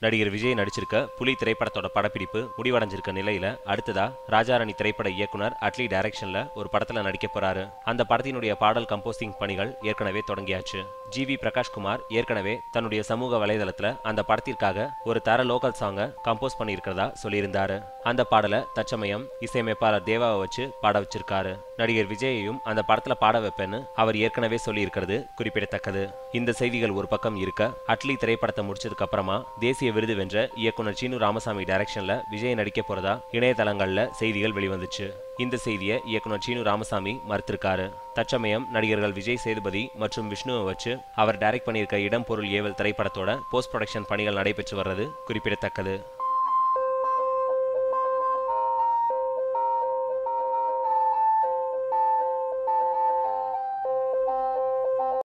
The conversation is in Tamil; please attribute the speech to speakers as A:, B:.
A: நடிகர் விஜய் நடிச்சிருக்க புலி திரைப்படத்தோட படப்பிடிப்பு முடிவடைஞ்சிருக்க நிலையில அடுத்ததா ராஜாராணி திரைப்பட இயக்குனர் அட்லி டைரக்ஷன்ல ஒரு படத்துல நடிக்க போறாரு அந்த படத்தினுடைய பாடல் கம்போசிங் பணிகள் ஏற்கனவே தொடங்கியாச்சு ஜி வி பிரகாஷ்குமார் ஏற்கனவே தன்னுடைய சமூக வலைதளத்துல அந்த படத்திற்காக ஒரு தர லோக்கல் சாங்கை கம்போஸ் பண்ணியிருக்கிறதா சொல்லியிருந்தாரு அந்த பாடலை தற்சமயம் இசையமைப்பாளர் தேவாவை வச்சு பாட வச்சிருக்காரு நடிகர் விஜயையும் அந்த படத்துல பாட வைப்பேன்னு அவர் ஏற்கனவே சொல்லியிருக்கிறது குறிப்பிடத்தக்கது இந்த செய்திகள் ஒரு பக்கம் இருக்க அட்லி திரைப்படத்தை முடிச்சதுக்கு அப்புறமா தேசிய விருது வென்ற இயக்குனர் சீனு ராமசாமி டைரக்ஷன்ல விஜய் நடிக்க போறதா இணையதளங்கள்ல செய்திகள் வெளிவந்துச்சு இந்த செய்தியை இயக்குனர் சீனு ராமசாமி மறுத்திருக்காரு தற்சமயம் நடிகர்கள் விஜய் சேதுபதி மற்றும் விஷ்ணுவை வச்சு அவர் டைரக்ட் பண்ணியிருக்க இடம் பொருள் ஏவல் திரைப்படத்தோட போஸ்ட் ப்ரொடக்ஷன் பணிகள் நடைபெற்று வர்றது குறிப்பிடத்தக்கது